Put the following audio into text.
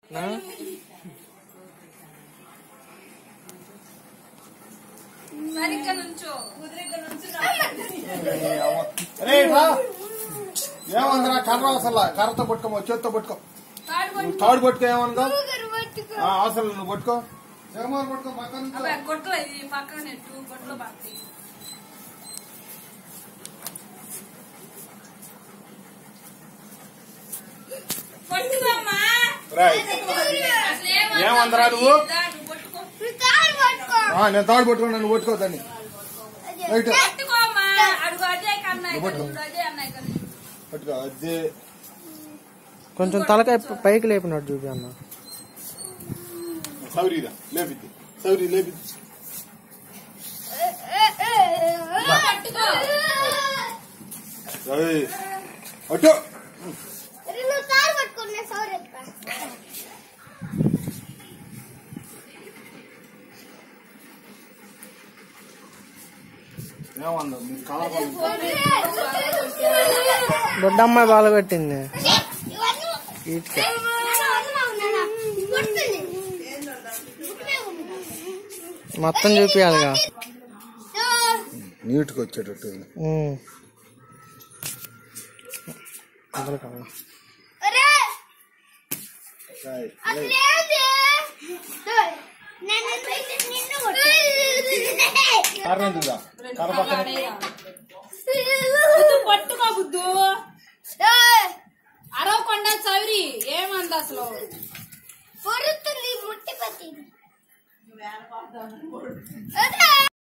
సరిగ్గా నుంచో కుదిరిగ్గా నుంచో అరే రా ఏమందరా కర్ర అసలు కర్రతో పట్టుకో చేత్తో పట్టుకో తాడు నువ్వు తాడు పట్టుకో ఏమనుకో ఆ, అసలు నువ్వు పట్టుకో జగమాలు పట్టుకో పక్కన నుంచో. అబ్బాయి గొట్లో ఇది పక్కన నెట్టు గొట్లో పక్కకి పట్టుకోమ్మా రాయ్. అసలు ఏమన్నా ఏమందరా నువ్వు? దా, నువ్వు పట్టుకో ఆ, నేను తాడు పట్టుకున్నా నువ్వు పట్టుకో దాన్ని రైట్ పట్టుకోమ్మా అడుగు అజయ్ కన్నా నువ్వు పట్టుకో. అజయ్ అన్నాయి కదా పట్టుకో అదే కొంచెం తలకాయ పైకి లేపినట్టు చూపి అన్న సౌరీరా లేపిద్ది సౌరీ లేపిద్ది పట్టుకో ఏయ్, అటు ఏమన్నా మీ కలర్ బొడ్డమ్మాయి బాగా కట్టింది వీటికి మొత్తం చూపియాలిగా నీట్గా వచ్చేటట్టు ఉమ్. అందులో కావాలా? రాయ్. కర్ర ఎందుకురా? కర్ర పక్కన బుద్ధు పట్టుకో బుద్ధు అరవకుండా చవిరి ఏమంది అసలు పొరుతుంది ముట్టి పట్టి